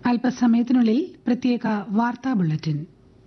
അല്പസമയത്തിനുള്ളിൽ പ്രത്യേക വാർത്താ ബുള്ളറ്റിൻ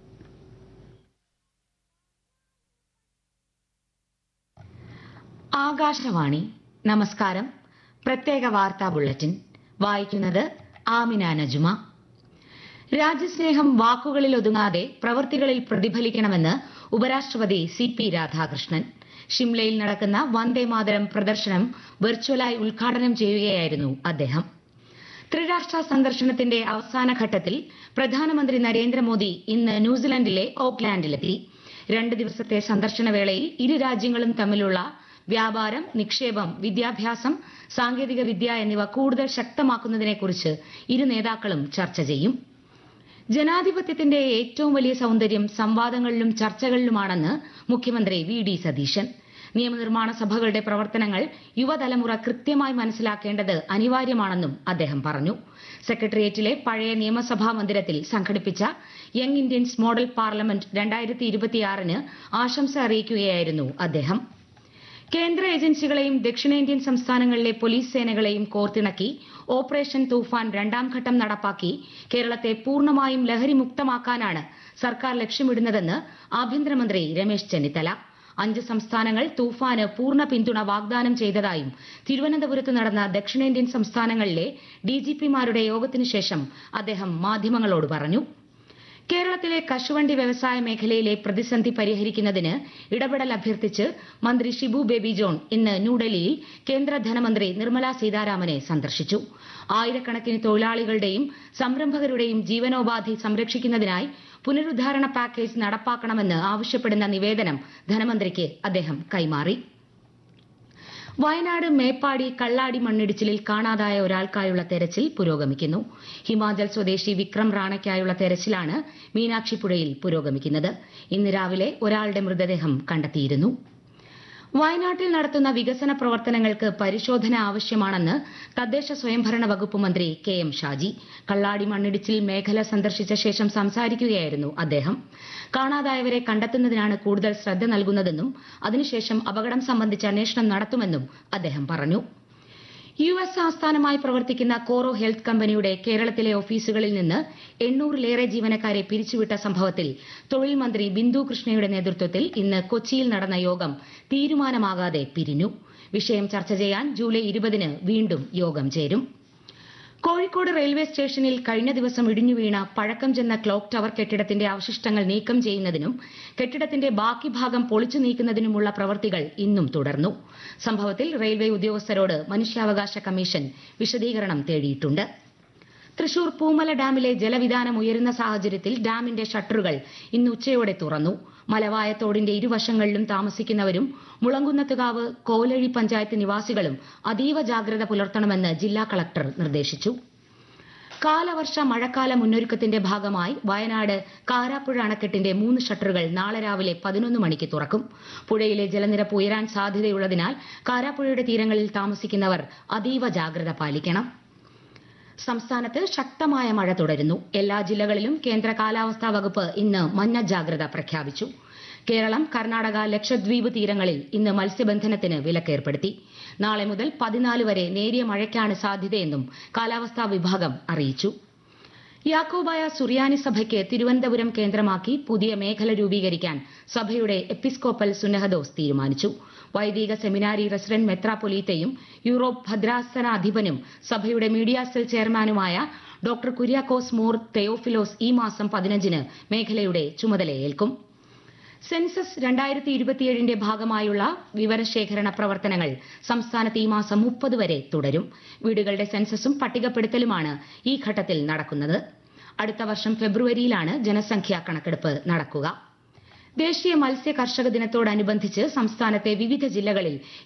ആകാശവാണി നമസ്കാരം പ്രത്യേക വാർത്താ ബുള്ളറ്റിൻ വായിക്കുന്നത് ആമിന നജുമ രാജ്യസ്നേഹം വാക്കുകളിൽ ഒതുങ്ങാതെ പ്രവൃത്തികളിൽ പ്രതിഫലിക്കണമെന്ന് ഉപരാഷ്ട്രപതി സി പി രാധാകൃഷ്ണൻ ഷിംലയിൽ നടക്കുന്ന വന്ദേമാതരം പ്രദർശനം വെർച്വലായി ഉദ്ഘാടനം ചെയ്യുകയായിരുന്നു അദ്ദേഹം ത്രിരാഷ്ട്ര സന്ദർശനത്തിന്റെ അവസാന ഘട്ടത്തിൽ പ്രധാനമന്ത്രി നരേന്ദ്രമോദി ഇന്ന് ന്യൂസിലൻഡിലെ ഓക്ലാൻഡിലെത്തി രണ്ട് ദിവസത്തെ സന്ദർശന വേളയിൽ ഇരു രാജ്യങ്ങളും തമ്മിലുള്ള വ്യാപാരം നിക്ഷേപം വിദ്യാഭ്യാസം സാങ്കേതിക വിദ്യ എന്നിവ കൂടുതൽ ശക്തമാക്കുന്നതിനെക്കുറിച്ച് ഇരു നേതാക്കളും ചർച്ച ചെയ്യും ജനാധിപത്യത്തിന്റെ ഏറ്റവും വലിയ സൗന്ദര്യം സംവാദങ്ങളിലും ചർച്ചകളിലുമാണെന്ന് മുഖ്യമന്ത്രി വി ഡി സതീശൻ നിയമനിർമ്മാണ സഭകളുടെ പ്രവർത്തനങ്ങൾ യുവതലമുറ കൃത്യമായി മനസ്സിലാക്കേണ്ടത് അനിവാര്യമാണെന്നും അദ്ദേഹം പറഞ്ഞു സെക്രട്ടേറിയറ്റിലെ പഴയ നിയമസഭാ മന്ദിരത്തിൽ സംഘടിപ്പിച്ച യങ് ഇന്ത്യൻസ് മോഡൽ പാർലമെന്റ് രണ്ടായിരത്തി ഇരുപത്തിയാറിന് ആശംസ അറിയിക്കുകയായിരുന്നു അദ്ദേഹം കേന്ദ്ര ഏജൻസികളെയും ദക്ഷിണേന്ത്യൻ സംസ്ഥാനങ്ങളിലെ പോലീസ് സേനകളെയും കോർത്തിണക്കി ഓപ്പറേഷൻ തൂഫാൻ രണ്ടാം ഘട്ടം നടപ്പാക്കി കേരളത്തെ പൂർണ്ണമായും ലഹരി മുക്തമാക്കാനാണ് സർക്കാർ ലക്ഷ്യമിടുന്നതെന്ന് ആഭ്യന്തരമന്ത്രി രമേശ് ചെന്നിത്തല അഞ്ച് സംസ്ഥാനങ്ങൾ തൂഫാന് പൂർണ്ണ പിന്തുണ വാഗ്ദാനം ചെയ്തതായും തിരുവനന്തപുരത്ത് നടന്ന ദക്ഷിണേന്ത്യൻ സംസ്ഥാനങ്ങളിലെ ഡിജിപിമാരുടെ യോഗത്തിനു ശേഷം അദ്ദേഹം മാധ്യമങ്ങളോട് പറഞ്ഞു കേരളത്തിലെ കശുവണ്ടി വ്യവസായ മേഖലയിലെ പ്രതിസന്ധി പരിഹരിക്കുന്നതിന് ഇടപെടൽ അഭ്യർത്ഥിച്ച് മന്ത്രി ഷിബു ബേബി ജോൺ ഇന്ന് ന്യൂഡൽഹിയിൽ കേന്ദ്ര ധനമന്ത്രി നിർമ്മല സീതാരാമനെ സന്ദർശിച്ചു ആയിരക്കണക്കിന് തൊഴിലാളികളുടെയും സംരംഭകരുടെയും ജീവനോപാധി സംരക്ഷിക്കുന്നതിനായി പുനരുദ്ധാരണ പാക്കേജ് നടപ്പാക്കണമെന്ന് ആവശ്യപ്പെടുന്ന നിവേദനം ധനമന്ത്രിക്ക് അദ്ദേഹം കൈമാറി വയനാട് മേപ്പാടി കള്ളാടി മണ്ണിടിച്ചിലിൽ കാണാതായ ഒരാൾക്കായുള്ള തെരച്ചിൽ പുരോഗമിക്കുന്നു ഹിമാചൽ സ്വദേശി വിക്രം റാണയ്ക്കായുള്ള തെരച്ചിലാണ് മീനാക്ഷിപ്പുഴയിൽ പുരോഗമിക്കുന്നത് ഇന്ന് രാവിലെ ഒരാളുടെ മൃതദേഹം കണ്ടെത്തിയിരുന്നു വയനാട്ടിൽ നടത്തുന്ന വികസന പ്രവർത്തനങ്ങൾക്ക് പരിശോധന ആവശ്യമാണെന്ന് തദ്ദേശ സ്വയംഭരണ വകുപ്പ് മന്ത്രി കെ എം ഷാജി കള്ളാടി മണ്ണിടിച്ചിൽ മേഖല സന്ദർശിച്ച ശേഷം സംസാരിക്കുകയായിരുന്നു അദ്ദേഹം കാണാതായവരെ കണ്ടെത്തുന്നതിനാണ് കൂടുതൽ ശ്രദ്ധ നൽകുന്നതെന്നും അതിനുശേഷം അപകടം സംബന്ധിച്ച് അന്വേഷണം നടത്തുമെന്നും അദ്ദേഹം പറഞ്ഞു യു എസ് ആസ്ഥാനമായി പ്രവർത്തിക്കുന്ന കോറോ ഹെൽത്ത് കമ്പനിയുടെ കേരളത്തിലെ ഓഫീസുകളിൽ നിന്ന് എണ്ണൂറിലേറെ ജീവനക്കാരെ പിരിച്ചുവിട്ട സംഭവത്തിൽ തൊഴിൽ മന്ത്രി ബിന്ദു കൃഷ്ണയുടെ നേതൃത്വത്തിൽ ഇന്ന് കൊച്ചിയിൽ നടന്ന യോഗം തീരുമാനമാകാതെ പിരിഞ്ഞു വിഷയം ചർച്ച ചെയ്യാൻ ജൂലൈ ഇരുപതിന് വീണ്ടും യോഗം ചേരും കോഴിക്കോട് റെയിൽവേ സ്റ്റേഷനിൽ കഴിഞ്ഞ ദിവസം ഇടിഞ്ഞു വീണ പഴക്കം ചെന്ന ക്ലോക്ക് ടവർ കെട്ടിടത്തിന്റെ അവശിഷ്ടങ്ങൾ നീക്കം ചെയ്യുന്നതിനും കെട്ടിടത്തിന്റെ ബാക്കി ഭാഗം പൊളിച്ചു നീക്കുന്നതിനുമുള്ള പ്രവൃത്തികൾ ഇന്നും തുടർന്നു സംഭവത്തിൽ റെയിൽവേ ഉദ്യോഗസ്ഥരോട് മനുഷ്യാവകാശ കമ്മീഷൻ വിശദീകരണം തേടിയിട്ടുണ്ട് തൃശൂർ പൂമല ഡാമിലെ ജലവിധാനം ഉയരുന്ന സാഹചര്യത്തിൽ ഡാമിന്റെ ഷട്ടറുകൾ ഇന്ന് ഉച്ചയോടെ തുറന്നു മലവായ തോടിന്റെ ഇരുവശങ്ങളിലും താമസിക്കുന്നവരും മുളങ്കുന്നത്തുകാവ് കോലഴി പഞ്ചായത്ത് നിവാസികളും അതീവ ജാഗ്രത പുലർത്തണമെന്ന് ജില്ലാ കളക്ടർ നിർദ്ദേശിച്ചു കാലവർഷ മഴക്കാല മുന്നൊരുക്കത്തിന്റെ ഭാഗമായി വയനാട് കാരാപ്പുഴ അണക്കെട്ടിന്റെ മൂന്ന് ഷട്ടറുകൾ നാളെ രാവിലെ പതിനൊന്ന് മണിക്ക് തുറക്കും പുഴയിലെ ജലനിരപ്പ് ഉയരാൻ സാധ്യതയുള്ളതിനാൽ കാരാപ്പുഴയുടെ തീരങ്ങളിൽ താമസിക്കുന്നവർ അതീവ ജാഗ്രത പാലിക്കണം സംസ്ഥാനത്ത് ശക്തമായ മഴ തുടരുന്നു എല്ലാ ജില്ലകളിലും കേന്ദ്ര കാലാവസ്ഥാ വകുപ്പ് ഇന്ന് മഞ്ഞ ജാഗ്രത പ്രഖ്യാപിച്ചു കേരളം കർണാടക ലക്ഷദ്വീപ് തീരങ്ങളിൽ ഇന്ന് മത്സ്യബന്ധനത്തിന് വിലക്കേർപ്പെടുത്തി നാളെ മുതൽ പതിനാല് വരെ നേരിയ മഴയ്ക്കാണ് സാധ്യതയെന്നും കാലാവസ്ഥാ വിഭാഗം അറിയിച്ചു യാക്കോബായ സുറിയാനി സഭയ്ക്ക് തിരുവനന്തപുരം കേന്ദ്രമാക്കി പുതിയ മേഖല രൂപീകരിക്കാൻ സഭയുടെ എപ്പിസ്കോപ്പൽ സുന്നഹദോസ് തീരുമാനിച്ചു വൈദിക സെമിനാരി റെസിഡന്റ് മെത്രാപൊലീത്തയും യൂറോപ്പ് ഭദ്രാസന അധിപനും സഭയുടെ മീഡിയ സെൽ ചെയർമാനുമായ ഡോക്ടർ കുര്യാക്കോസ് മോർ തെയോഫിലോസ് ഈ മാസം പതിനഞ്ചിന് മേഖലയുടെ ചുമതലയേൽക്കും സെൻസസ് രണ്ടായിരത്തി ഇരുപത്തിയേഴിന്റെ ഭാഗമായുള്ള വിവരശേഖരണ പ്രവർത്തനങ്ങൾ സംസ്ഥാനത്ത് ഈ മാസം മുപ്പത് വരെ തുടരും വീടുകളുടെ സെൻസസും പട്ടികപ്പെടുത്തലുമാണ് ഈ ഘട്ടത്തിൽ നടക്കുന്നത് അടുത്ത വർഷം ഫെബ്രുവരിയിലാണ് ജനസംഖ്യാ കണക്കെടുപ്പ് നടക്കുക ദേശീയ മത്സ്യ കർഷക ദിനത്തോടനുബന്ധിച്ച് സംസ്ഥാനത്തെ വിവിധ ജില്ലകളിൽ